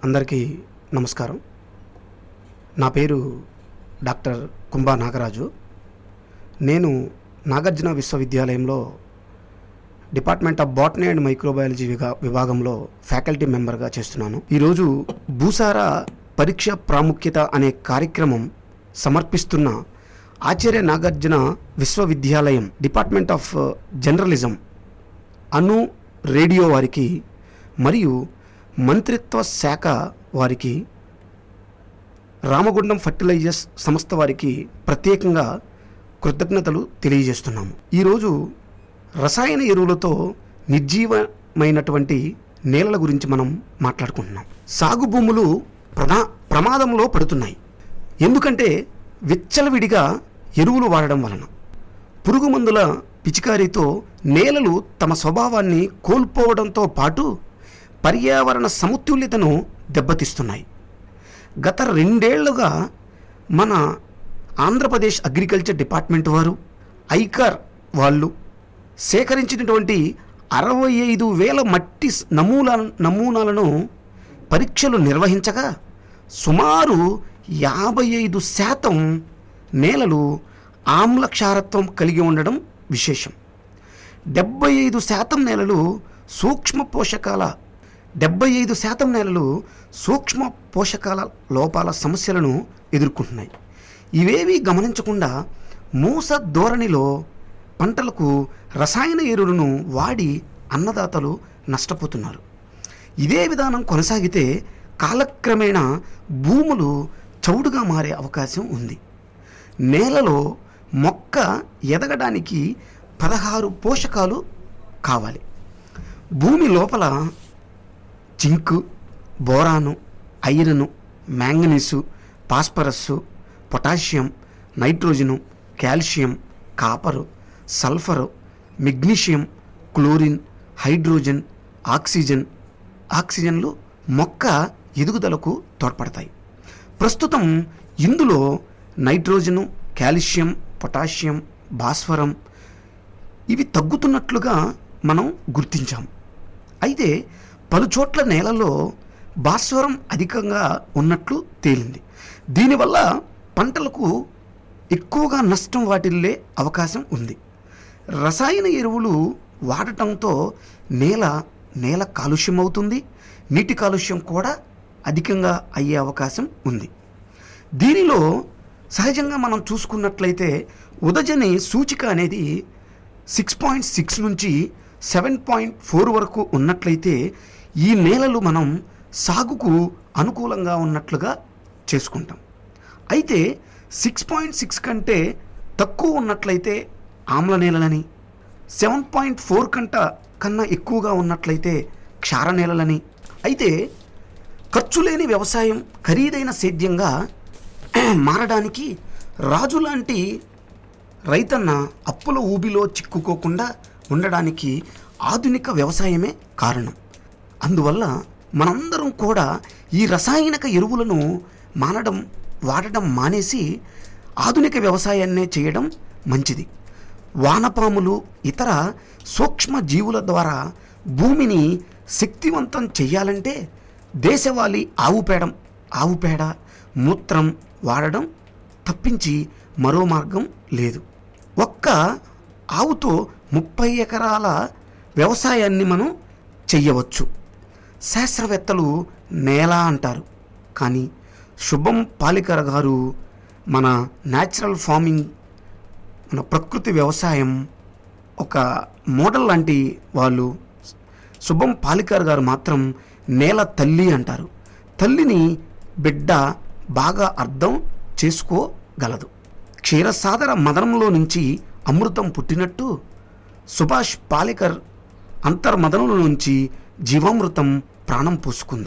అందరికీ నమస్కారం నా పేరు డాక్టర్ కుంభా నాగరాజు నేను నాగార్జున విశ్వవిద్యాలయంలో department of botany and microbiology విగా విభాగంలో ఫ్యాకల్టీ మెంబర్గా చేస్తున్నాను ఈరోజు భూసార పరీక్ష ప్రాముఖ్యత అనే కార్యక్రమం సమర్పిస్తున్న ఆచార్య నాగార్జున విశ్వవిద్యాలయం department of journalism ANU radio వారికి మరియు మంత్రిత్వ శాఖ వారికి రామగుండం ఫర్టిలైజర్స్ సంస్థ వారికి ప్రత్యేకంగా కృతజ్ఞతలు తెలియజేస్తున్నాము ఈరోజు రసాయన ఎరువులతో నిర్జీవమైనటువంటి నేలల గురించి మనం మాట్లాడుకుంటున్నాం సాగు భూములు ప్రధా ప్రమాదంలో పడుతున్నాయి ఎందుకంటే విచ్చలవిడిగా ఎరువులు వాడడం వలన పురుగు మందుల పిచికారీతో నేలలు తమ స్వభావాన్ని కోల్పోవడంతో పాటు పర్యావరణ సమతుల్యతను దెబ్బతీస్తున్నాయి గత రెండేళ్లుగా మన ఆంధ్రప్రదేశ్ అగ్రికల్చర్ డిపార్ట్మెంట్ వారు ఐకార్ వాళ్ళు సేకరించినటువంటి అరవై ఐదు వేల మట్టి స్- నమూనా నమూనాలను పరీక్షలు నిర్వహించగా సుమారు యాభై ఐదు శాతం నేలలు ఆమ్ల క్షారత్వం కలిగి ఉండడం విశేషం డెబ్బై ఐదు శాతం నేలలు సూక్ష్మ పోషకాల డెబ్బై ఐదు శాతం నేలలు సూక్ష్మ పోషకాల లోపాల సమస్యలను ఎదుర్కొంటున్నాయి ఇవేవి గమనించకుండా మూస ధోరణిలో పంటలకు రసాయన ఎరువులను వాడి అన్నదాతలు నష్టపోతున్నారు ఇదే విధానం కొనసాగితే కాలక్రమేణా భూములు చౌడుగా మారే అవకాశం ఉంది నేలలో మొక్క ఎదగడానికి పదహారు పోషకాలు కావాలి భూమి లోపల zinc boron iron manganese phosphorus potassium nitrogen calcium copper sulphur magnesium chlorine hydrogen oxygen ఆక్సిజన్లు మొక్క ఎదుగుదలకు తోడ్పడతాయి ప్రస్తుతం ఇందులో నైట్రోజను కాల్షియం పొటాషియం భాస్వరం ఇవి తగ్గుతున్నట్లుగా మనం గుర్తించాం అయితే పలు చోట్ల నేలలో భాస్వరం అధికంగా ఉన్నట్లు తేలింది దీనివల్ల పంటలకు ఎక్కువగా నష్టం వాటిల్లే అవకాశం ఉంది రసాయన ఎరువులు వాడటంతో నేల నేల కాలుష్యం అవుతుంది నీటి కాలుష్యం కూడా అధికంగా అయ్యే అవకాశం ఉంది దీనిలో సహజంగా మనం చూసుకున్నట్లయితే ఉదజని సూచిక అనేది సిక్స్ పాయింట్ సిక్స్ నుంచి సెవెన్ పాయింట్ ఫోర్ వరకు ఉన్నట్లయితే ఈ నేలలు మనం సాగుకు అనుకూలంగా ఉన్నట్లుగా చేసుకుంటాం అయితే సిక్స్ పాయింట్ సిక్స్ కంటే తక్కువ ఉన్నట్లయితే ఆమ్ల నేలలని సెవెన్ పాయింట్ ఫోర్ కంట కన్నా ఎక్కువగా ఉన్నట్లయితే క్షార నేలలని అయితే ఖర్చు లేని వ్యవసాయం ఖరీదైన సేద్యంగా మారడానికి రాజు లాంటి రైతన్న అప్పుల ఊబిలో చిక్కుకోకుండా ఉండడానికి ఆధునిక వ్యవసాయమే కారణం అందువల్ల మనందరం కూడా ఈ రసాయనిక ఎరువులను మానడం వాడడం మానేసి ఆధునిక వ్యవసాయాన్నే చేయడం మంచిది వానపాములు ఇతర సూక్ష్మ జీవుల ద్వారా భూమిని శక్తివంతం చేయాలంటే దేశవాళీ ఆవు పేడం ఆవు పేడ మూత్రం వాడడం తప్పించి మరో మార్గం లేదు ఒక్క ఆవుతో ముప్పై ఎకరాల వ్యవసాయాన్ని మనం చెయ్యవచ్చు శాస్త్రవేత్తలు నేల అంటారు కానీ శుభం పాలికర్ గారు మన న్యాచురల్ ఫార్మింగ్ మన ప్రకృతి వ్యవసాయం ఒక మోడల్ లాంటి వాళ్ళు శుభం పాలికర్ గారు మాత్రం నేల తల్లి అంటారు తల్లిని బిడ్డ బాగా అర్థం చేసుకోగలదు క్షీరసాగర మదనంలో నుంచి అమృతం పుట్టినట్టు సుభాష్ పాలేకర్ అంతర్మదనంలో నుంచి జీవామృతం ప్రాణం పోసుకుంది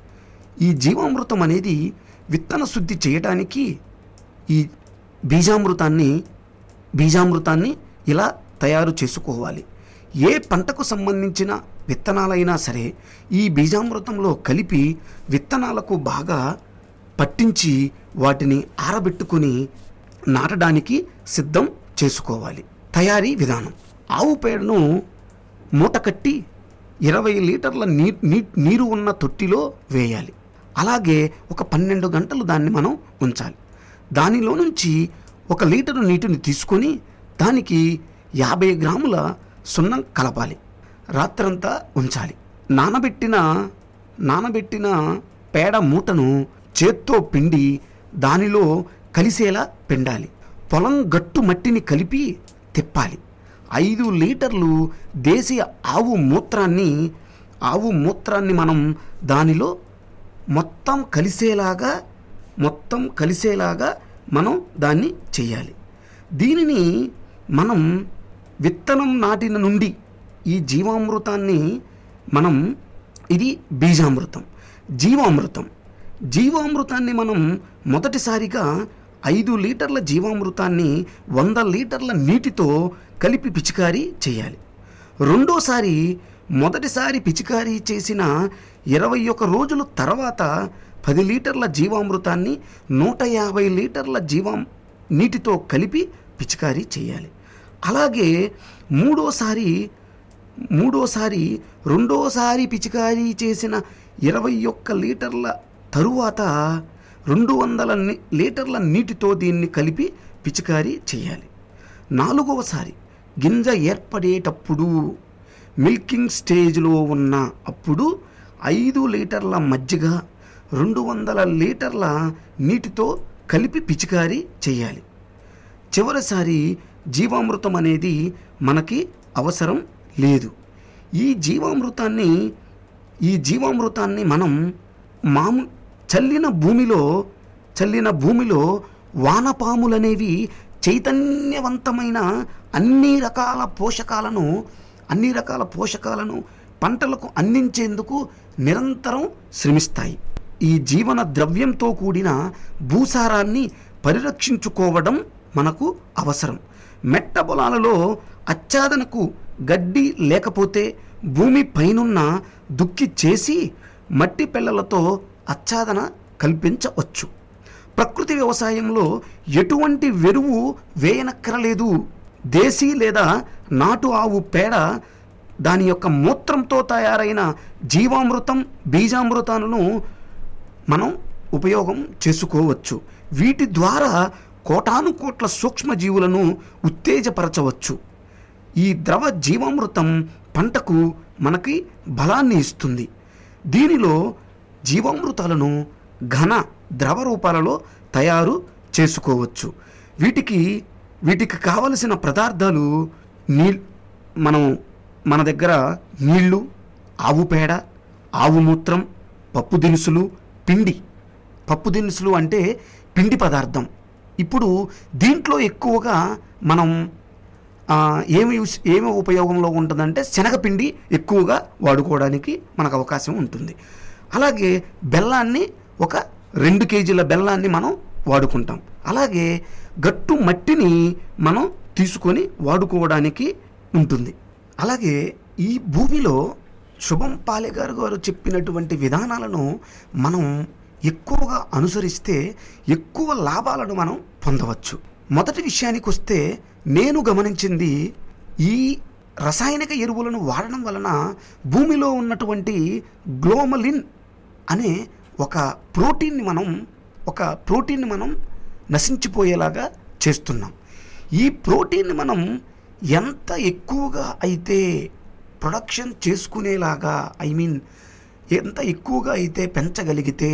ఈ జీవామృతం అనేది విత్తన శుద్ధి చేయడానికి ఈ బీజామృతాన్ని బీజామృతాన్ని ఇలా తయారు చేసుకోవాలి ఏ పంటకు సంబంధించిన విత్తనాలైనా సరే ఈ బీజామృతంలో కలిపి విత్తనాలకు బాగా పట్టించి వాటిని ఆరబెట్టుకుని నాటడానికి సిద్ధం చేసుకోవాలి తయారీ విధానం ఆవు పేడను మూట కట్టి ఇరవై లీటర్ల నీ నీ నీరు ఉన్న తొట్టిలో వేయాలి అలాగే ఒక పన్నెండు గంటలు దాన్ని మనం ఉంచాలి దానిలో నుంచి ఒక లీటరు నీటిని తీసుకొని దానికి యాభై గ్రాముల సున్నం కలపాలి రాత్రంతా ఉంచాలి నానబెట్టిన నానబెట్టిన పేడ మూటను చేత్తో పిండి దానిలో కలిసేలా పిండాలి పొలం గట్టు మట్టిని కలిపి తిప్పాలి ఐదు లీటర్లు దేశీయ ఆవు మూత్రాన్ని ఆవు మూత్రాన్ని మనం దానిలో మొత్తం కలిసేలాగా మొత్తం కలిసేలాగా మనం దాన్ని చేయాలి దీనిని మనం విత్తనం నాటిన నుండి ఈ జీవామృతాన్ని మనం ఇది బీజామృతం జీవామృతం జీవామృతాన్ని మనం మొదటిసారిగా ఐదు లీటర్ల జీవామృతాన్ని వంద లీటర్ల నీటితో కలిపి పిచికారీ చేయాలి రెండోసారి మొదటిసారి పిచికారీ చేసిన ఇరవై ఒక రోజుల తర్వాత పది లీటర్ల జీవామృతాన్ని నూట యాభై లీటర్ల జీవం నీటితో కలిపి పిచికారీ చేయాలి అలాగే మూడోసారి మూడోసారి రెండోసారి పిచికారీ చేసిన ఇరవై ఒక్క లీటర్ల తరువాత రెండు వందల ని- లీటర్ల నీటితో దీన్ని కలిపి పిచికారీ చేయాలి నాలుగవసారి గింజ ఏర్పడేటప్పుడు మిల్కింగ్ స్టేజ్లో ఉన్న అప్పుడు ఐదు లీటర్ల మజ్జిగ రెండు వందల లీటర్ల నీటితో కలిపి పిచికారీ చేయాలి చివరిసారి జీవామృతం అనేది మనకి అవసరం లేదు ఈ జీవామృతాన్ని ఈ జీవామృతాన్ని మనం మాము చల్లిన భూమిలో చల్లిన భూమిలో వానపాములనేవి చైతన్యవంతమైన అన్ని రకాల పోషకాలను అన్ని రకాల పోషకాలను పంటలకు అందించేందుకు నిరంతరం శ్రమిస్తాయి ఈ జీవన ద్రవ్యంతో కూడిన భూసారాన్ని పరిరక్షించుకోవడం మనకు అవసరం మెట్ట పొలాలలో అచ్చాదనకు గడ్డి లేకపోతే భూమి పైనున్న దుక్కి చేసి మట్టి పిల్లలతో అచ్చాదన కల్పించవచ్చు ప్రకృతి వ్యవసాయంలో ఎటువంటి వెరువు వేయనక్కరలేదు దేశీ లేదా నాటు ఆవు పేడ దాని యొక్క మూత్రంతో తయారైన జీవామృతం బీజామృతాలను మనం ఉపయోగం చేసుకోవచ్చు వీటి ద్వారా కోటాను కోట్ల సూక్ష్మజీవులను ఉత్తేజపరచవచ్చు ఈ ద్రవ జీవామృతం పంటకు మనకి బలాన్ని ఇస్తుంది దీనిలో జీవామృతాలను ఘన ద్రవ రూపాలలో తయారు చేసుకోవచ్చు వీటికి వీటికి కావలసిన పదార్థాలు నీ మనం మన దగ్గర నీళ్లు ఆవు పేడ ఆవు మూత్రం పప్పు దినుసులు పిండి పప్పు దినుసులు అంటే పిండి పదార్థం ఇప్పుడు దీంట్లో ఎక్కువగా మనం ఆ, ఏమి యూస్ ఏమి ఉపయోగంలో ఉంటుందంటే శనగపిండి ఎక్కువగా వాడుకోవడానికి మనకు అవకాశం ఉంటుంది అలాగే బెల్లాన్ని ఒక రెండు కేజీల బెల్లాన్ని మనం వాడుకుంటాం అలాగే గట్టు మట్టిని మనం తీసుకొని వాడుకోవడానికి ఉంటుంది అలాగే ఈ భూమిలో శుభం పాలేగారు గారు చెప్పినటువంటి విధానాలను మనం ఎక్కువగా అనుసరిస్తే ఎక్కువ లాభాలను మనం పొందవచ్చు మొదటి విషయానికి వస్తే నేను గమనించింది ఈ రసాయనిక ఎరువులను వాడడం వలన భూమిలో ఉన్నటువంటి గ్లోమలిన్ అనే ఒక ప్రోటీన్ని మనం ఒక ప్రోటీన్ని మనం నశించిపోయేలాగా చేస్తున్నాం ఈ ప్రోటీన్ని మనం ఎంత ఎక్కువగా అయితే ప్రొడక్షన్ చేసుకునేలాగా ఐ మీన్ ఎంత ఎక్కువగా అయితే పెంచగలిగితే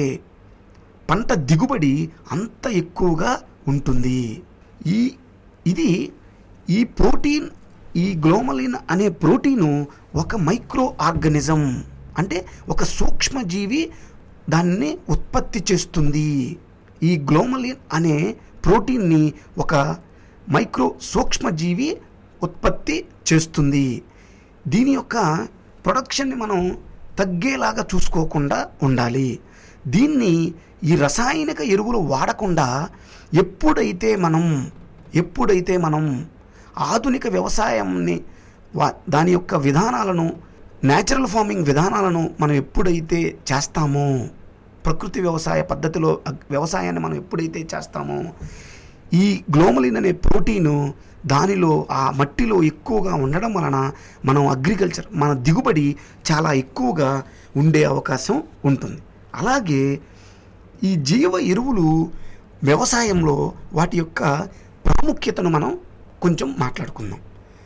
పంట దిగుబడి అంత ఎక్కువగా ఉంటుంది ఈ ఇది ఈ ప్రోటీన్ ఈ గ్లోమలిన్ అనే ప్రోటీను ఒక మైక్రో ఆర్గనిజం అంటే ఒక సూక్ష్మజీవి దాన్ని ఉత్పత్తి చేస్తుంది ఈ గ్లోమలిన్ అనే ప్రోటీన్ని ఒక మైక్రో సూక్ష్మజీవి ఉత్పత్తి చేస్తుంది దీని యొక్క ప్రొడక్షన్ని మనం తగ్గేలాగా చూసుకోకుండా ఉండాలి దీన్ని ఈ రసాయనిక ఎరువులు వాడకుండా ఎప్పుడైతే మనం ఎప్పుడైతే మనం ఆధునిక వ్యవసాయాన్ని వా- దాని యొక్క విధానాలను న్యాచురల్ ఫార్మింగ్ విధానాలను మనం ఎప్పుడైతే చేస్తామో ప్రకృతి వ్యవసాయ పద్ధతిలో అగ్- వ్యవసాయాన్ని మనం ఎప్పుడైతే చేస్తామో ఈ గ్లోమలిన్ అనే ప్రోటీను దానిలో ఆ మట్టిలో ఎక్కువగా ఉండడం వలన మనం అగ్రికల్చర్ మన దిగుబడి చాలా ఎక్కువగా ఉండే అవకాశం ఉంటుంది అలాగే ఈ జీవ ఎరువులు వ్యవసాయంలో వాటి యొక్క ప్రాముఖ్యతను మనం కొంచెం మాట్లాడుకుందాం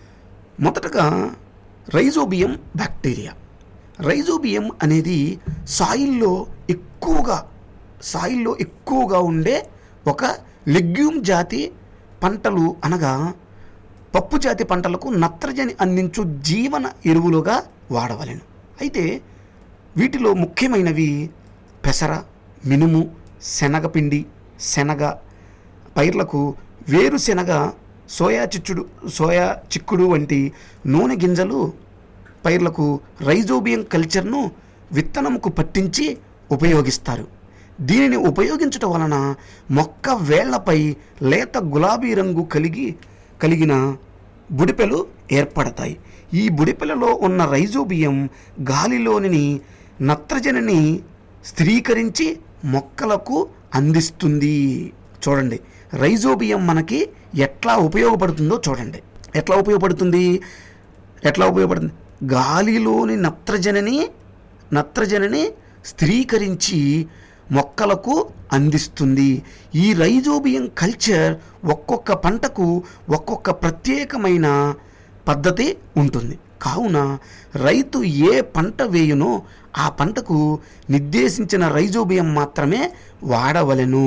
మొదటగా రైజోబియం బ్యాక్టీరియా రైజోబియం అనేది సాయిల్లో ఎక్కువగా సాయిల్లో ఎక్కువగా ఉండే ఒక లెగ్యూమ్ జాతి పంటలు అనగా పప్పు జాతి పంటలకు నత్రజని అందించు జీవన ఎరువులుగా వాడవలెను అయితే వీటిలో ముఖ్యమైనవి పెసర మినుము శనగపిండి శనగ పైర్లకు వేరుశెనగ సోయా చిచ్చుడు సోయా చిక్కుడు వంటి నూనె గింజలు పైర్లకు రైజోబియం కల్చర్ను విత్తనముకు పట్టించి ఉపయోగిస్తారు దీనిని ఉపయోగించటం వలన మొక్క వేళ్లపై లేత గులాబీ రంగు కలిగి కలిగిన బుడిపెలు ఏర్పడతాయి ఈ బుడిపెలలో ఉన్న రైజోబియం గాలిలోని నత్రజనిని స్థిరీకరించి మొక్కలకు అందిస్తుంది చూడండి రైజోబియం మనకి ఎట్లా ఉపయోగపడుతుందో చూడండి ఎట్లా ఉపయోగపడుతుంది ఎట్లా ఉపయోగపడుతుంది గాలిలోని నత్రజనిని నత్రజనిని స్థిరీకరించి మొక్కలకు అందిస్తుంది ఈ రైజోబియం కల్చర్ ఒక్కొక్క పంటకు ఒక్కొక్క ప్రత్యేకమైన పద్ధతి ఉంటుంది కావున రైతు ఏ పంట వేయునో ఆ పంటకు నిర్దేశించిన రైజోబియం మాత్రమే వాడవలెను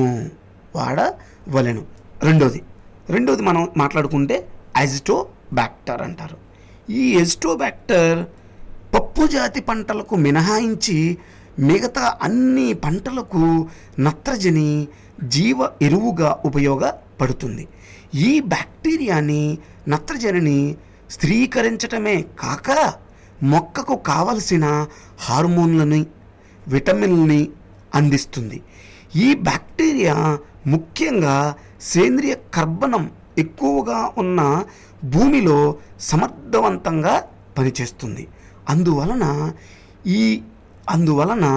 వాడవలెను రెండోది రెండోది మనం మాట్లాడుకుంటే అజిటో బ్యాక్టర్ అంటారు ఈ ఎజిటోబ్యాక్టర్ పప్పు జాతి పంటలకు మినహాయించి మిగతా అన్ని పంటలకు నత్రజని జీవ ఎరువుగా ఉపయోగపడుతుంది ఈ బ్యాక్టీరియాని నత్రజనిని స్థిరీకరించటమే కాక మొక్కకు కావలసిన హార్మోన్లని విటమిన్ని అందిస్తుంది ఈ బ్యాక్టీరియా ముఖ్యంగా సేంద్రియ కర్బనం ఎక్కువగా ఉన్న భూమిలో సమర్థవంతంగా పనిచేస్తుంది అందువలన ఈ అందువలన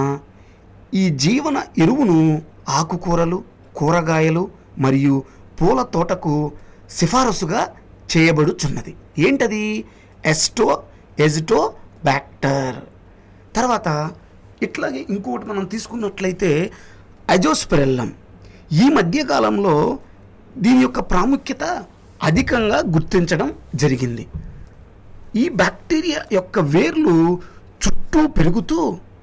ఈ జీవన ఎరువును ఆకుకూరలు కూరగాయలు మరియు పూల తోటకు సిఫారసుగా చేయబడుచున్నది ఏంటది ఎస్టో ఎజిటో బ్యాక్టర్ తర్వాత ఇట్లాగే ఇంకొకటి మనం తీసుకున్నట్లయితే అజోస్పెరెల్లం ఈ మధ్యకాలంలో దీని యొక్క ప్రాముఖ్యత అధికంగా గుర్తించడం జరిగింది ఈ బ్యాక్టీరియా యొక్క వేర్లు చుట్టూ పెరుగుతూ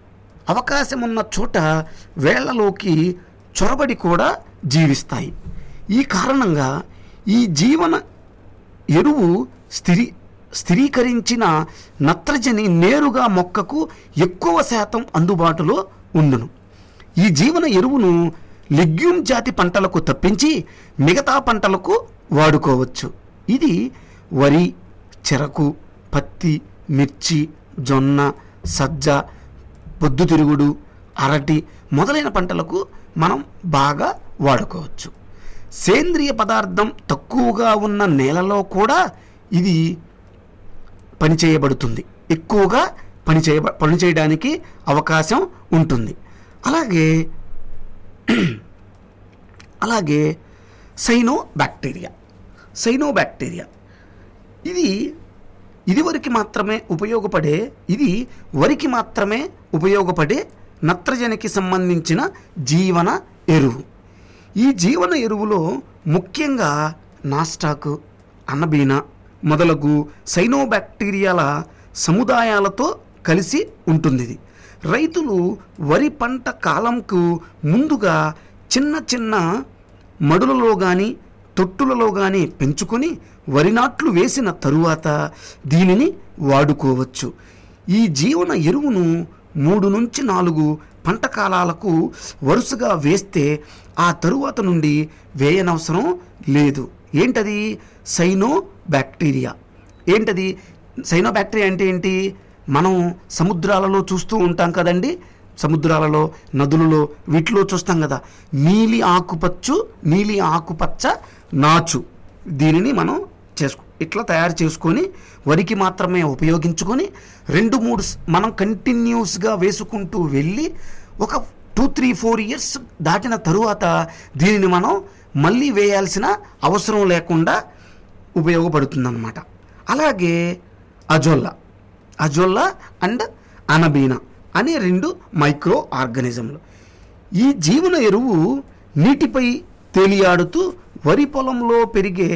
అవకాశం ఉన్న చోట వేళ్లలోకి చొరబడి కూడా జీవిస్తాయి ఈ కారణంగా ఈ జీవన ఎరువు స్థిరీ స్థిరీకరించిన నత్రజని నేరుగా మొక్కకు ఎక్కువ శాతం అందుబాటులో ఉండును ఈ జీవన ఎరువును లెగ్యూమ్ జాతి పంటలకు తప్పించి మిగతా పంటలకు వాడుకోవచ్చు ఇది వరి చెరకు పత్తి మిర్చి జొన్న సజ్జ పొద్దుతిరుగుడు అరటి మొదలైన పంటలకు మనం బాగా వాడుకోవచ్చు సేంద్రియ పదార్థం తక్కువగా ఉన్న నేలలో కూడా ఇది పనిచేయబడుతుంది ఎక్కువగా పనిచేయ పనిచేయడానికి అవకాశం ఉంటుంది అలాగే అలాగే సైనో బ్యాక్టీరియా సైనో బ్యాక్టీరియా ఇది ఇదివరకు మాత్రమే ఉపయోగపడే ఇది వరికి మాత్రమే ఉపయోగపడే నత్రజనికి సంబంధించిన జీవన ఎరువు ఈ జీవన ఎరువులో ముఖ్యంగా నాస్టాకు అన్నబీన మొదలగు సైనోబ్యాక్టీరియాల సముదాయాలతో కలిసి ఉంటుంది ఇది రైతులు వరి పంట కాలంకు ముందుగా చిన్న చిన్న మడులలో కానీ తొట్టులలో కానీ పెంచుకొని వరి నాట్లు వేసిన తరువాత దీనిని వాడుకోవచ్చు ఈ జీవన ఎరువును మూడు నుంచి నాలుగు పంట కాలాలకు వరుసగా వేస్తే ఆ తరువాత నుండి వేయనవసరం లేదు ఏంటది సైనో బ్యాక్టీరియా ఏంటది సైనో బ్యాక్టీరియా అంటే ఏంటి మనం సముద్రాలలో చూస్తూ ఉంటాం కదండి సముద్రాలలో నదులలో వీటిలో చూస్తాం కదా నీలి ఆకుపచ్చు నీలి ఆకుపచ్చ నాచు దీనిని మనం చేసుకు ఇట్లా తయారు చేసుకొని వరికి మాత్రమే ఉపయోగించుకొని రెండు మూడు స్- మనం కంటిన్యూస్గా వేసుకుంటూ వెళ్ళి ఒక టూ త్రీ ఫోర్ ఇయర్స్ దాటిన తరువాత దీనిని మనం మళ్ళీ వేయాల్సిన అవసరం లేకుండా ఉపయోగపడుతుందన్నమాట అలాగే అజోల్లా అజోల్లా అండ్ అనబీనా అనే రెండు మైక్రో ఆర్గానిజంలు ఈ జీవన ఎరువు నీటిపై తేలియాడుతూ వరి పొలంలో పెరిగే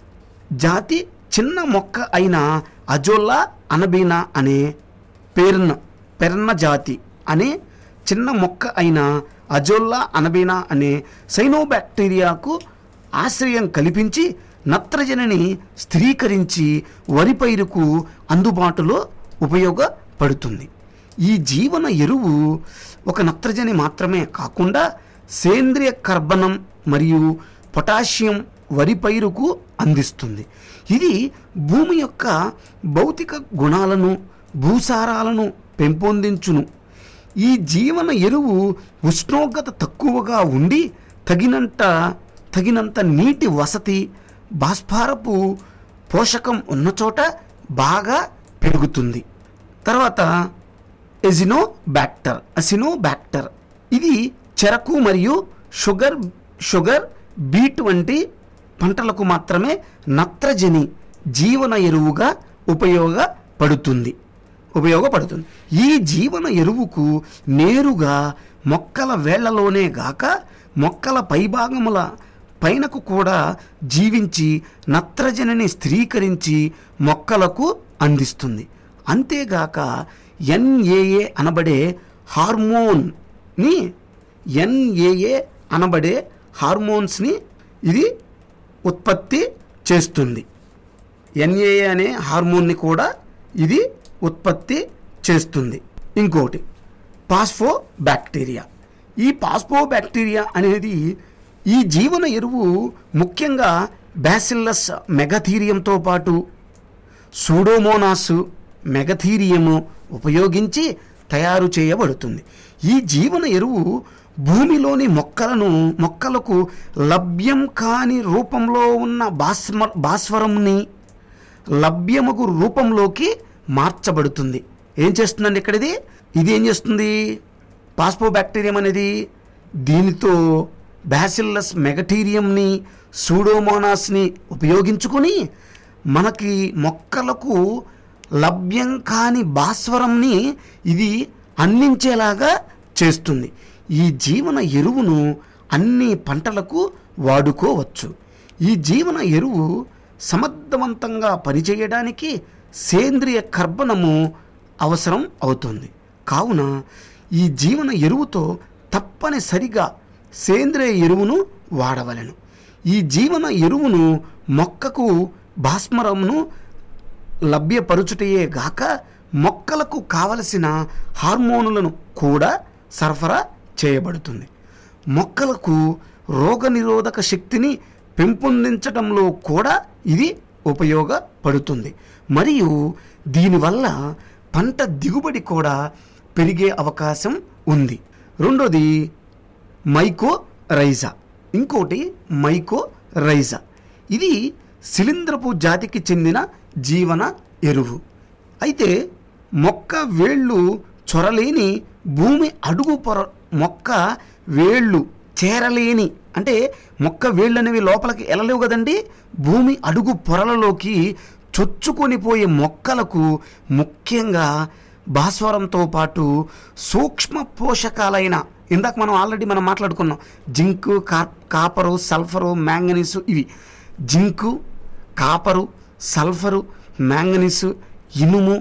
జాతి చిన్న మొక్క అయిన అజోల్లా అనబీనా అనే పేర్న పెర్న జాతి అనే చిన్న మొక్క అయిన అజోల్లా అనబీనా అనే సైనోబాక్టీరియాకు ఆశ్రయం కల్పించి నత్రజనిని స్థిరీకరించి వరి పైరుకు అందుబాటులో ఉపయోగపడుతుంది ఈ జీవన ఎరువు ఒక నత్రజని మాత్రమే కాకుండా సేంద్రియ కర్బనం మరియు పొటాషియం వరి పైరుకు అందిస్తుంది ఇది భూమి యొక్క భౌతిక గుణాలను భూసారాలను పెంపొందించును ఈ జీవన ఎరువు ఉష్ణోగ్రత తక్కువగా ఉండి తగినంత తగినంత నీటి వసతి భాస్పారపు పోషకం ఉన్న చోట బాగా పెరుగుతుంది తర్వాత ఎజినో బ్యాక్టర్ అసినో బ్యాక్టర్ ఇది చెరకు మరియు షుగర్ షుగర్ బీట్ వంటి పంటలకు మాత్రమే నత్రజని జీవన ఎరువుగా ఉపయోగపడుతుంది ఉపయోగపడుతుంది ఈ జీవన ఎరువుకు నేరుగా మొక్కల వేళ్లలోనే గాక మొక్కల పైభాగముల పైనకు కూడా జీవించి నత్రజనిని స్థిరీకరించి మొక్కలకు అందిస్తుంది అంతేగాక ఎన్ఏఏ అనబడే హార్మోన్ని ఎన్ఏఏ అనబడే హార్మోన్స్ని ఇది ఉత్పత్తి చేస్తుంది ఎన్ఏఏ అనే హార్మోన్ని కూడా ఇది ఉత్పత్తి చేస్తుంది ఇంకోటి పాస్ఫో బ్యాక్టీరియా ఈ పాస్ఫో బ్యాక్టీరియా అనేది ఈ జీవన ఎరువు ముఖ్యంగా బ్యాసిల్లస్ మెగథీరియంతో పాటు సూడోమోనాస్ మెగథీరియము ఉపయోగించి తయారు చేయబడుతుంది ఈ జీవన ఎరువు భూమిలోని మొక్కలను మొక్కలకు లభ్యం కాని రూపంలో ఉన్న భాస్మ భాస్వరంని లభ్యమగు రూపంలోకి మార్చబడుతుంది ఏం చేస్తుందండి ఇక్కడ ఇది ఇది ఏం చేస్తుంది పాస్పో బ్యాక్టీరియం అనేది దీనితో బ్యాసిల్లస్ మెగటీరియంని సూడోమోనాస్ని ఉపయోగించుకొని మనకి మొక్కలకు లభ్యం కాని భాస్వరంని ఇది అందించేలాగా చేస్తుంది ఈ జీవన ఎరువును అన్ని పంటలకు వాడుకోవచ్చు ఈ జీవన ఎరువు సమర్థవంతంగా పనిచేయడానికి సేంద్రియ కర్బనము అవసరం అవుతుంది కావున ఈ జీవన ఎరువుతో తప్పనిసరిగా సేంద్రియ ఎరువును వాడవలెను ఈ జీవన ఎరువును మొక్కకు భాస్మరమును లభ్యపరుచుటయే గాక మొక్కలకు కావలసిన హార్మోనులను కూడా సరఫరా చేయబడుతుంది మొక్కలకు రోగనిరోధక శక్తిని పెంపొందించడంలో కూడా ఇది ఉపయోగపడుతుంది మరియు దీనివల్ల పంట దిగుబడి కూడా పెరిగే అవకాశం ఉంది రెండోది మైకో రైజా ఇంకోటి మైకో రైజా ఇది శిలీంద్రపు జాతికి చెందిన జీవన ఎరువు అయితే మొక్క వేళ్ళు చొరలేని భూమి అడుగు పొర మొక్క వేళ్ళు చేరలేని అంటే మొక్క వేళ్ళు అనేవి లోపలికి వెళ్ళలేవు కదండి భూమి అడుగు పొరలలోకి చొచ్చుకొని పోయే మొక్కలకు ముఖ్యంగా భాస్వరంతో పాటు సూక్ష్మ పోషకాలైన ఇందాక మనం ఆల్రెడీ మనం మాట్లాడుకున్నాం జింకు కార్ కాపరు సల్ఫరు మ్యాంగనీసు ఇవి జింకు కాపరు సల్ఫరు మ్యాంగనీసు ఇనుము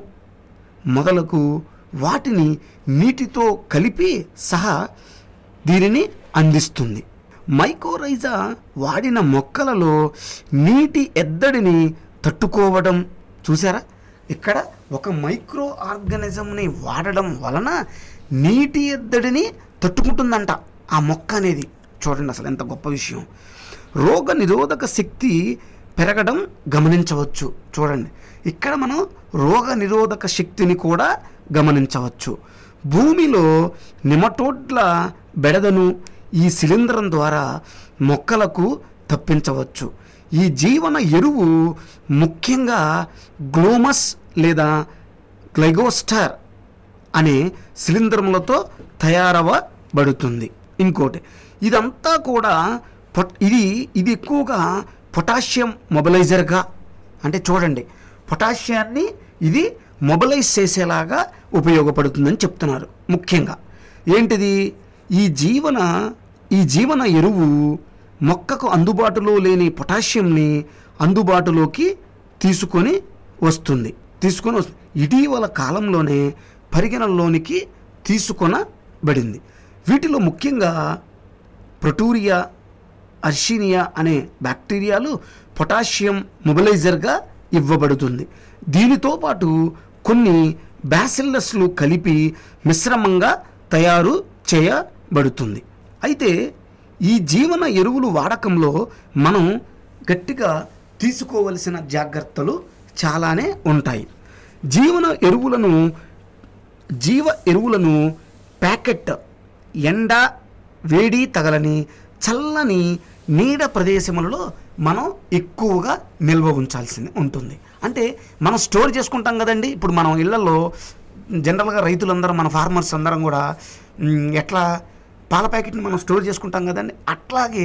మొదలకు వాటిని నీటితో కలిపి సహా దీనిని అందిస్తుంది మైకోరైజా వాడిన మొక్కలలో నీటి ఎద్దడిని తట్టుకోవడం చూసారా ఇక్కడ ఒక మైక్రో ఆర్గానిజంని వాడడం వలన నీటి ఎద్దడిని తట్టుకుంటుందంట ఆ మొక్క అనేది చూడండి అసలు ఎంత గొప్ప విషయం రోగ నిరోధక శక్తి పెరగడం గమనించవచ్చు చూడండి ఇక్కడ మనం రోగ నిరోధక శక్తిని కూడా గమనించవచ్చు భూమిలో నిమటోడ్ల బెడదను ఈ శిలీంధ్రం ద్వారా మొక్కలకు తప్పించవచ్చు ఈ జీవన ఎరువు ముఖ్యంగా గ్లోమస్ లేదా గ్లైగోస్టార్ అనే శిలీంధ్రములతో తయారవబడుతుంది ఇంకోటి ఇదంతా కూడా పొట్ ఇది ఇది ఎక్కువగా పొటాషియం మొబిలైజర్గా అంటే చూడండి పొటాషియాన్ని ఇది మొబలైజ్ చేసేలాగా ఉపయోగపడుతుందని చెప్తున్నారు ముఖ్యంగా ఏంటిది ఈ జీవన ఈ జీవన ఎరువు మొక్కకు అందుబాటులో లేని పొటాషియంని అందుబాటులోకి తీసుకొని వస్తుంది తీసుకొని వస్తుంది ఇటీవల కాలంలోనే పరిగణనలోనికి తీసుకొనబడింది వీటిలో ముఖ్యంగా ప్రొటూరియా అర్షినియా అనే బ్యాక్టీరియాలు పొటాషియం మొబిలైజర్గా ఇవ్వబడుతుంది దీనితో పాటు కొన్ని బ్యాసిల్లస్లు కలిపి మిశ్రమంగా తయారు చేయబడుతుంది అయితే ఈ జీవన ఎరువులు వాడకంలో మనం గట్టిగా తీసుకోవలసిన జాగ్రత్తలు చాలానే ఉంటాయి జీవన ఎరువులను జీవ ఎరువులను ప్యాకెట్ ఎండ వేడి తగలని చల్లని నీడ ప్రదేశములలో మనం ఎక్కువగా నిల్వ ఉంచాల్సింది ఉంటుంది అంటే మనం స్టోర్ చేసుకుంటాం కదండి ఇప్పుడు మనం ఇళ్లలో జనరల్గా రైతులందరూ మన ఫార్మర్స్ అందరం కూడా మ్, ఎట్లా పాల ప్యాకెట్ని మనం స్టోర్ చేసుకుంటాం కదండి అట్లాగే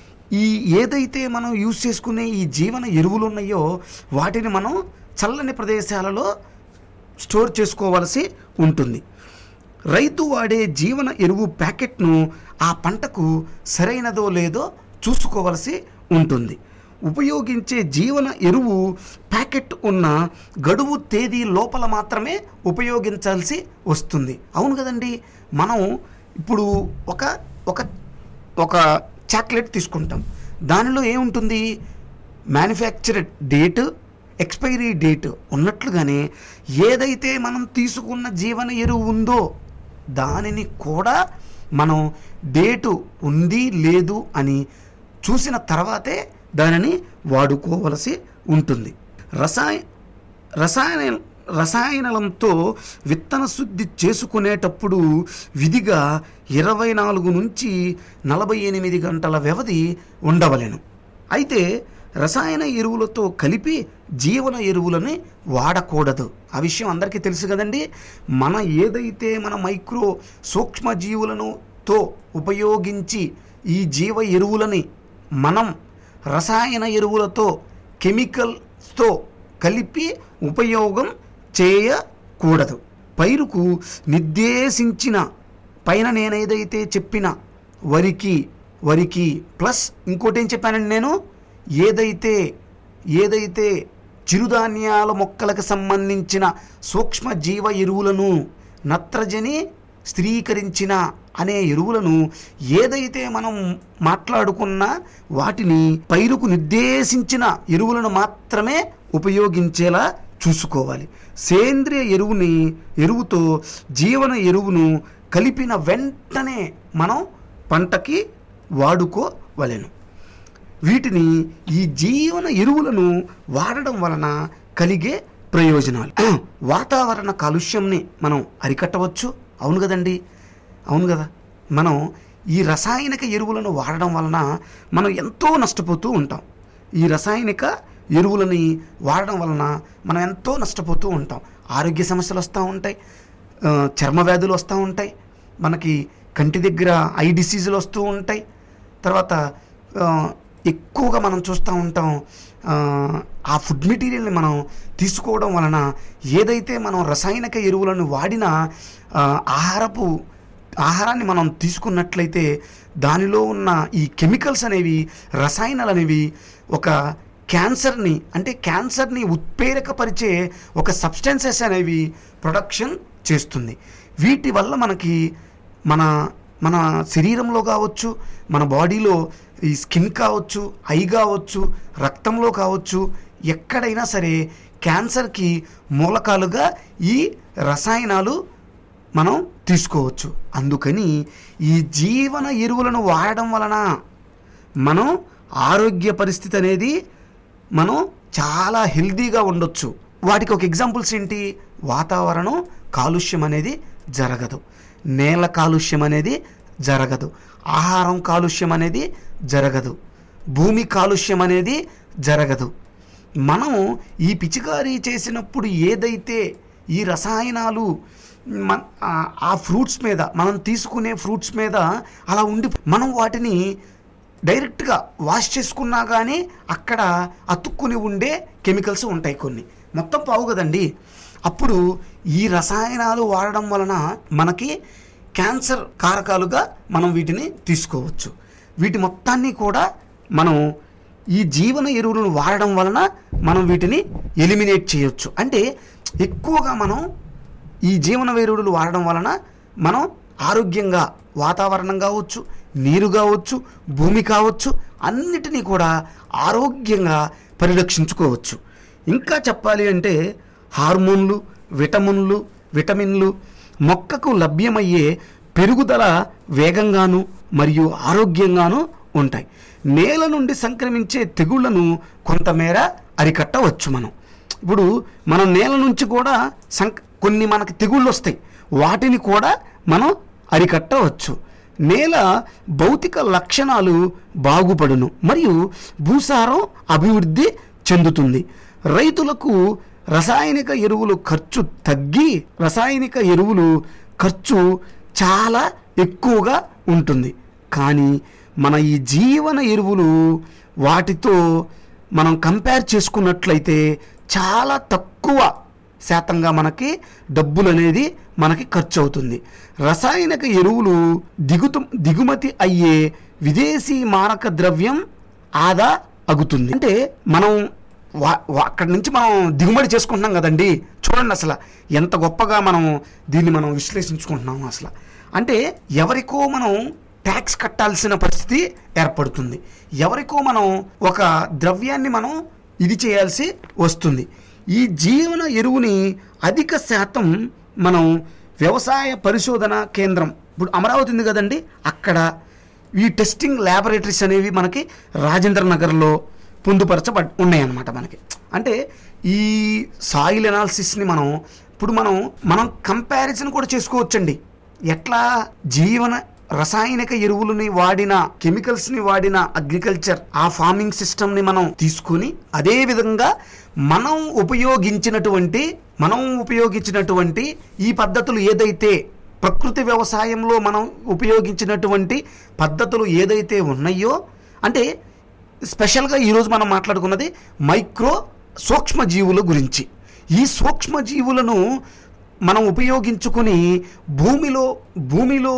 ఈ ఏదైతే మనం యూజ్ చేసుకునే ఈ జీవన ఎరువులు ఉన్నాయో వాటిని మనం చల్లని ప్రదేశాలలో స్టోర్ చేసుకోవాల్సి ఉంటుంది రైతు వాడే జీవన ఎరువు ప్యాకెట్ను ఆ పంటకు సరైనదో లేదో చూసుకోవలసి ఉంటుంది ఉపయోగించే జీవన ఎరువు ప్యాకెట్ ఉన్న గడువు తేదీ లోపల మాత్రమే ఉపయోగించాల్సి వస్తుంది అవును కదండి మనం ఇప్పుడు ఒక ఒక ఒక చాక్లెట్ తీసుకుంటాం దానిలో ఏముంటుంది మ్యానుఫ్యాక్చర్డ్ డేట్ ఎక్స్పైరీ డేట్ ఉన్నట్లుగానే ఏదైతే మనం తీసుకున్న జీవన ఎరువు ఉందో దానిని కూడా మనం డేటు ఉంది లేదు అని చూసిన తర్వాతే దానిని వాడుకోవలసి ఉంటుంది రసాయ రసాయన రసాయనాలతో విత్తన శుద్ధి చేసుకునేటప్పుడు విధిగా ఇరవై నాలుగు నుంచి నలభై ఎనిమిది గంటల వ్యవధి ఉండవలెను అయితే రసాయన ఎరువులతో కలిపి జీవన ఎరువులని వాడకూడదు ఆ విషయం అందరికీ తెలుసు కదండి మన ఏదైతే మన మైక్రో సూక్ష్మ జీవులను తో ఉపయోగించి ఈ జీవ ఎరువులని మనం రసాయన ఎరువులతో కెమికల్స్తో కలిపి ఉపయోగం చేయకూడదు పైరుకు నిర్దేశించిన పైన నేను ఏదైతే చెప్పిన వరికి వరికి ప్లస్ ఇంకోటి ఏం చెప్పానండి నేను ఏదైతే ఏదైతే చిరుధాన్యాల మొక్కలకు సంబంధించిన సూక్ష్మ జీవ ఎరువులను నత్రజని స్థిరీకరించిన అనే ఎరువులను ఏదైతే మనం మాట్లాడుకున్న వాటిని పైరుకు నిర్దేశించిన ఎరువులను మాత్రమే ఉపయోగించేలా చూసుకోవాలి సేంద్రియ ఎరువుని ఎరువుతో జీవన ఎరువును కలిపిన వెంటనే మనం పంటకి వాడుకోవలెను వీటిని ఈ జీవన ఎరువులను వాడడం వలన కలిగే ప్రయోజనాలు వాతావరణ కాలుష్యంని మనం అరికట్టవచ్చు అవును కదండి అవును కదా మనం ఈ రసాయనిక ఎరువులను వాడడం వలన మనం ఎంతో నష్టపోతూ ఉంటాం ఈ రసాయనిక ఎరువులని వాడడం వలన మనం ఎంతో నష్టపోతూ ఉంటాం ఆరోగ్య సమస్యలు వస్తూ ఉంటాయి ఆ, చర్మ వ్యాధులు వస్తూ ఉంటాయి మనకి కంటి దగ్గర ఐ డిసీజులు వస్తూ ఉంటాయి తర్వాత ఆ, ఎక్కువగా మనం చూస్తూ ఉంటాం ఆ, ఆ ఫుడ్ మెటీరియల్ని మనం తీసుకోవడం వలన ఏదైతే మనం రసాయనిక ఎరువులను వాడిన ఆ, ఆహారపు ఆహారాన్ని మనం తీసుకున్నట్లయితే దానిలో ఉన్న ఈ కెమికల్స్ అనేవి రసాయనాలు అనేవి ఒక క్యాన్సర్ని అంటే క్యాన్సర్ని ఉత్ప్రేరకపరిచే ఒక సబ్స్టెన్సెస్ అనేవి ప్రొడక్షన్ చేస్తుంది వీటి వల్ల మనకి మన మన శరీరంలో కావచ్చు మన బాడీలో ఈ స్కిన్ కావచ్చు ఐ కావచ్చు రక్తంలో కావచ్చు ఎక్కడైనా సరే క్యాన్సర్కి మూలకాలుగా ఈ రసాయనాలు మనం తీసుకోవచ్చు అందుకని ఈ జీవన ఎరువులను వాడడం వలన మనం ఆరోగ్య పరిస్థితి అనేది మనం చాలా హెల్తీగా ఉండొచ్చు వాటికి ఒక ఎగ్జాంపుల్స్ ఏంటి వాతావరణం కాలుష్యం అనేది జరగదు నేల కాలుష్యం అనేది జరగదు ఆహారం కాలుష్యం అనేది జరగదు భూమి కాలుష్యం అనేది జరగదు మనం ఈ పిచికారీ చేసినప్పుడు ఏదైతే ఈ రసాయనాలు మన ఆ- ఆ ఫ్రూట్స్ మీద మనం తీసుకునే ఫ్రూట్స్ మీద అలా ఉండి మనం వాటిని డైరెక్ట్గా వాష్ చేసుకున్నా కానీ అక్కడ అతుక్కుని ఉండే కెమికల్స్ ఉంటాయి కొన్ని మొత్తం పావు కదండి అప్పుడు ఈ రసాయనాలు వాడడం వలన మనకి క్యాన్సర్ కారకాలుగా మనం వీటిని తీసుకోవచ్చు వీటి మొత్తాన్ని కూడా మనం ఈ జీవన ఎరువులను వాడడం వలన మనం వీటిని ఎలిమినేట్ చేయొచ్చు అంటే ఎక్కువగా మనం ఈ జీవన ఎరువులు వాడడం వలన మనం ఆరోగ్యంగా వాతావరణం కావచ్చు నీరు కావచ్చు భూమి కావచ్చు అన్నిటినీ కూడా ఆరోగ్యంగా పరిరక్షించుకోవచ్చు ఇంకా చెప్పాలి అంటే హార్మోన్లు విటమిన్లు విటమిన్లు మొక్కకు లభ్యమయ్యే పెరుగుదల వేగంగాను మరియు ఆరోగ్యంగాను ఉంటాయి నేల నుండి సంక్రమించే తెగుళ్లను కొంతమేర అరికట్టవచ్చు మనం ఇప్పుడు మనం నేల నుంచి కూడా సంక్ కొన్ని మనకి తెగుళ్ళు వస్తాయి వాటిని కూడా మనం అరికట్టవచ్చు నేల భౌతిక లక్షణాలు బాగుపడును మరియు భూసారం అభివృద్ధి చెందుతుంది రైతులకు రసాయనిక ఎరువులు ఖర్చు తగ్గి రసాయనిక ఎరువులు ఖర్చు చాలా ఎక్కువగా ఉంటుంది కానీ మన ఈ జీవన ఎరువులు వాటితో మనం కంపేర్ చేసుకున్నట్లయితే చాలా తక్కువ శాతంగా మనకి డబ్బులు అనేది మనకి ఖర్చు అవుతుంది రసాయనిక ఎరువులు దిగుతు దిగుమతి అయ్యే విదేశీ మారక ద్రవ్యం ఆదా అగుతుంది అంటే మనం వా వా- అక్కడి నుంచి మనం దిగుమతి చేసుకుంటున్నాం కదండి చూడండి అసలు ఎంత గొప్పగా మనం దీన్ని మనం విశ్లేషించుకుంటున్నాం అసలు అంటే ఎవరికో మనం ట్యాక్స్ కట్టాల్సిన పరిస్థితి ఏర్పడుతుంది ఎవరికో మనం ఒక ద్రవ్యాన్ని మనం ఇది చేయాల్సి వస్తుంది ఈ జీవన ఎరువుని అధిక శాతం మనం వ్యవసాయ పరిశోధన కేంద్రం ఇప్పుడు అమరావతి ఉంది కదండి అక్కడ ఈ టెస్టింగ్ ల్యాబొరేటరీస్ అనేవి మనకి రాజేంద్ర నగర్లో పొందుపరచబడి ఉన్నాయన్నమాట మనకి అంటే ఈ సాయిల్ ఎనాలిసిస్ని మనం ఇప్పుడు మనం మనం కంపారిజన్ కూడా చేసుకోవచ్చండి ఎట్లా జీవన రసాయనిక ఎరువులని వాడిన కెమికల్స్ని వాడిన అగ్రికల్చర్ ఆ ఫార్మింగ్ సిస్టమ్ని మనం తీసుకుని అదే విధంగా మనం ఉపయోగించినటువంటి మనం ఉపయోగించినటువంటి ఈ పద్ధతులు ఏదైతే ప్రకృతి వ్యవసాయంలో మనం ఉపయోగించినటువంటి పద్ధతులు ఏదైతే ఉన్నాయో అంటే స్పెషల్గా ఈరోజు మనం మాట్లాడుకున్నది మైక్రో సూక్ష్మజీవుల గురించి ఈ సూక్ష్మజీవులను మనం ఉపయోగించుకుని భూమిలో భూమిలో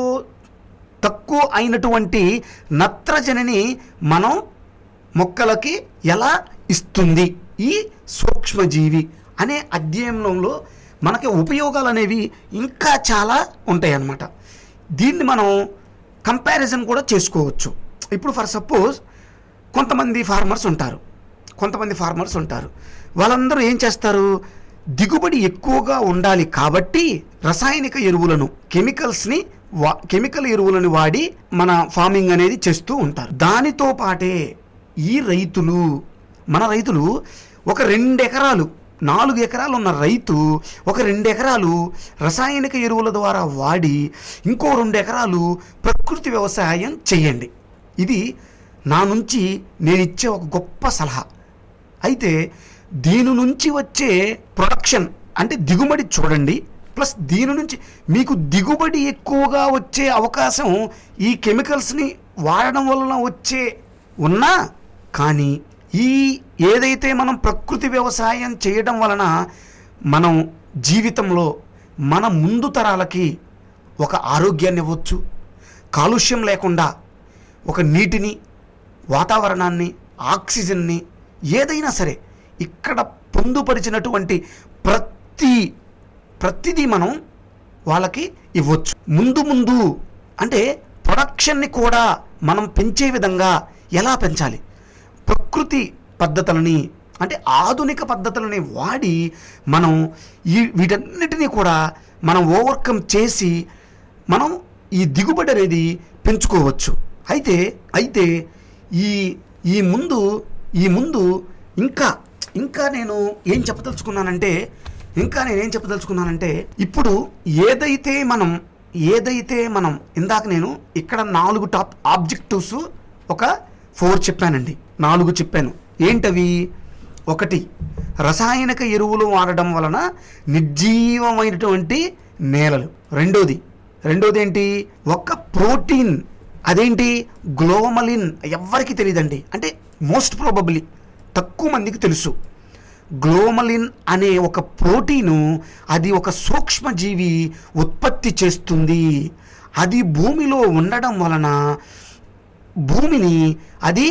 తక్కువ అయినటువంటి నత్రజనిని మనం మొక్కలకి ఎలా ఇస్తుంది ఈ సూక్ష్మజీవి అనే అధ్యయనంలో మనకి ఉపయోగాలు అనేవి ఇంకా చాలా ఉంటాయి అన్నమాట దీన్ని మనం కంపారిజన్ కూడా చేసుకోవచ్చు ఇప్పుడు ఫర్ సపోజ్ కొంతమంది ఫార్మర్స్ ఉంటారు కొంతమంది ఫార్మర్స్ ఉంటారు వాళ్ళందరూ ఏం చేస్తారు దిగుబడి ఎక్కువగా ఉండాలి కాబట్టి రసాయనిక ఎరువులను కెమికల్స్ని వా కెమికల్ ఎరువులను వాడి మన ఫార్మింగ్ అనేది చేస్తూ ఉంటారు దానితో పాటే ఈ రైతులు మన రైతులు ఒక రెండు ఎకరాలు నాలుగు ఎకరాలు ఉన్న రైతు ఒక రెండు ఎకరాలు రసాయనిక ఎరువుల ద్వారా వాడి ఇంకో రెండు ఎకరాలు ప్రకృతి వ్యవసాయం చేయండి ఇది నా నుంచి నేను ఇచ్చే ఒక గొప్ప సలహా అయితే దీని నుంచి వచ్చే ప్రొడక్షన్ అంటే దిగుబడి చూడండి ప్లస్ దీని నుంచి మీకు దిగుబడి ఎక్కువగా వచ్చే అవకాశం ఈ కెమికల్స్ని వాడడం వలన వచ్చే ఉన్నా కానీ ఈ ఏదైతే మనం ప్రకృతి వ్యవసాయం చేయడం వలన మనం జీవితంలో మన ముందు తరాలకి ఒక ఆరోగ్యాన్ని ఇవ్వచ్చు కాలుష్యం లేకుండా ఒక నీటిని వాతావరణాన్ని ఆక్సిజన్ని ఏదైనా సరే ఇక్కడ పొందుపరిచినటువంటి ప్రతి ప్రతిదీ మనం వాళ్ళకి ఇవ్వచ్చు ముందు ముందు అంటే ప్రొడక్షన్ని కూడా మనం పెంచే విధంగా ఎలా పెంచాలి ప్రకృతి పద్ధతులని అంటే ఆధునిక పద్ధతులని వాడి మనం ఈ వీటన్నిటినీ కూడా మనం ఓవర్కమ్ చేసి మనం ఈ దిగుబడి అనేది పెంచుకోవచ్చు అయితే అయితే ఈ ఈ ముందు ఈ ముందు ఇంకా ఇంకా నేను ఏం చెప్పదలుచుకున్నానంటే ఇంకా నేనేం చెప్పదలుచుకున్నానంటే ఇప్పుడు ఏదైతే మనం ఏదైతే మనం ఇందాక నేను ఇక్కడ నాలుగు టాప్ ఆబ్జెక్టివ్స్ ఒక ఫోర్ చెప్పానండి నాలుగు చెప్పాను ఏంటవి ఒకటి రసాయనిక ఎరువులు వాడడం వలన నిర్జీవమైనటువంటి నేలలు రెండోది రెండోది ఏంటి ఒక ప్రోటీన్ అదేంటి గ్లోమలిన్ ఎవ్వరికి తెలియదండి అంటే మోస్ట్ ప్రాబబ్లీ తక్కువ మందికి తెలుసు గ్లోమలిన్ అనే ఒక ప్రోటీను అది ఒక సూక్ష్మజీవి ఉత్పత్తి చేస్తుంది అది భూమిలో ఉండడం వలన భూమిని అది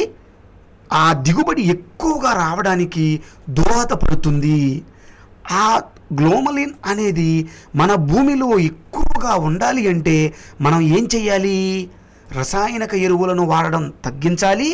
ఆ దిగుబడి ఎక్కువగా రావడానికి దోహదపడుతుంది ఆ గ్లోమలిన్ అనేది మన భూమిలో ఎక్కువగా ఉండాలి అంటే మనం ఏం చెయ్యాలి రసాయనిక ఎరువులను వాడడం తగ్గించాలి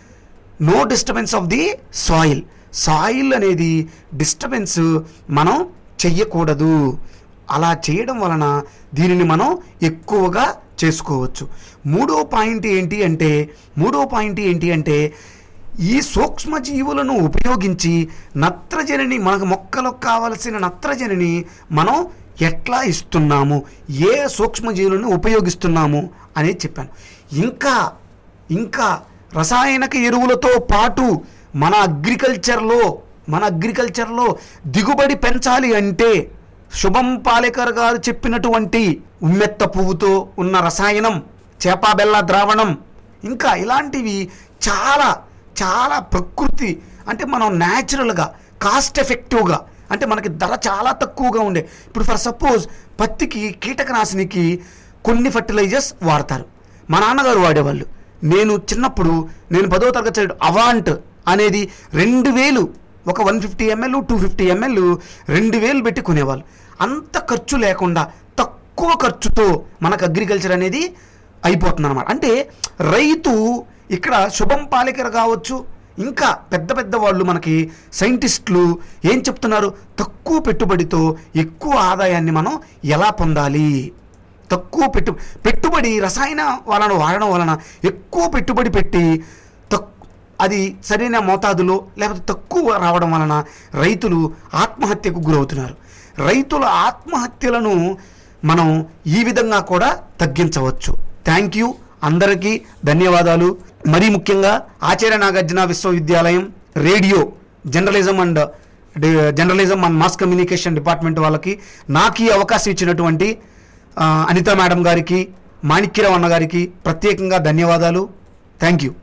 no disturbance of the soil soil అనేది డిస్టర్బెన్స్ మనం చెయ్యకూడదు అలా చేయడం వలన దీనిని మనం ఎక్కువగా చేసుకోవచ్చు మూడో పాయింట్ ఏంటి అంటే మూడో పాయింట్ ఏంటి అంటే ఈ సూక్ష్మజీవులను ఉపయోగించి నత్రజనిని మనకు మొక్కలకు కావలసిన నత్రజనిని మనం ఎట్లా ఇస్తున్నాము ఏ సూక్ష్మజీవులను ఉపయోగిస్తున్నాము అనేది చెప్పాను ఇంకా ఇంకా రసాయనిక ఎరువులతో పాటు మన అగ్రికల్చర్లో మన అగ్రికల్చర్లో దిగుబడి పెంచాలి అంటే శుభం పాలేకర్ గారు చెప్పినటువంటి ఉమ్మెత్త పువ్వుతో ఉన్న రసాయనం చేపాబెల్ల ద్రావణం ఇంకా ఇలాంటివి చాలా చాలా ప్రకృతి అంటే మనం న్యాచురల్గా కాస్ట్ ఎఫెక్టివ్గా అంటే మనకి ధర చాలా తక్కువగా ఉండే ఇప్పుడు ఫర్ సపోజ్ పత్తికి కీటకనాశినికి కొన్ని ఫర్టిలైజర్స్ వాడతారు మా నాన్నగారు వాడేవాళ్ళు నేను చిన్నప్పుడు నేను పదో తరగతి చదివి అవాంట్ అనేది రెండు వేలు ఒక one fifty ML two fifty ML రెండు వేలు పెట్టి కొనేవాళ్ళు అంత ఖర్చు లేకుండా తక్కువ ఖర్చుతో మనకు అగ్రికల్చర్ అనేది అయిపోతుంది అనమాట అంటే రైతు ఇక్కడ శుభం పాలేకర్ కావచ్చు ఇంకా పెద్ద పెద్ద వాళ్ళు మనకి సైంటిస్టులు ఏం చెప్తున్నారు తక్కువ పెట్టుబడితో ఎక్కువ ఆదాయాన్ని మనం ఎలా పొందాలి తక్కువ పెట్టు పెట్టుబడి రసాయన వాళ్ళను వాడడం వలన ఎక్కువ పెట్టుబడి పెట్టి తక్ అది సరైన మోతాదులో లేకపోతే తక్కువ రావడం వలన రైతులు ఆత్మహత్యకు గురవుతున్నారు రైతుల ఆత్మహత్యలను మనం ఈ విధంగా కూడా తగ్గించవచ్చు థ్యాంక్ యూ అందరికీ ధన్యవాదాలు మరీ ముఖ్యంగా ఆచార్య నాగార్జున విశ్వవిద్యాలయం radio journalism and journalism and mass communication department వాళ్ళకి నాకు ఈ అవకాశం ఇచ్చినటువంటి ఆ, అనిత మేడం గారికి మాణిక్యరావు అన్న గారికి ప్రత్యేకంగా ధన్యవాదాలు థ్యాంక్ యూ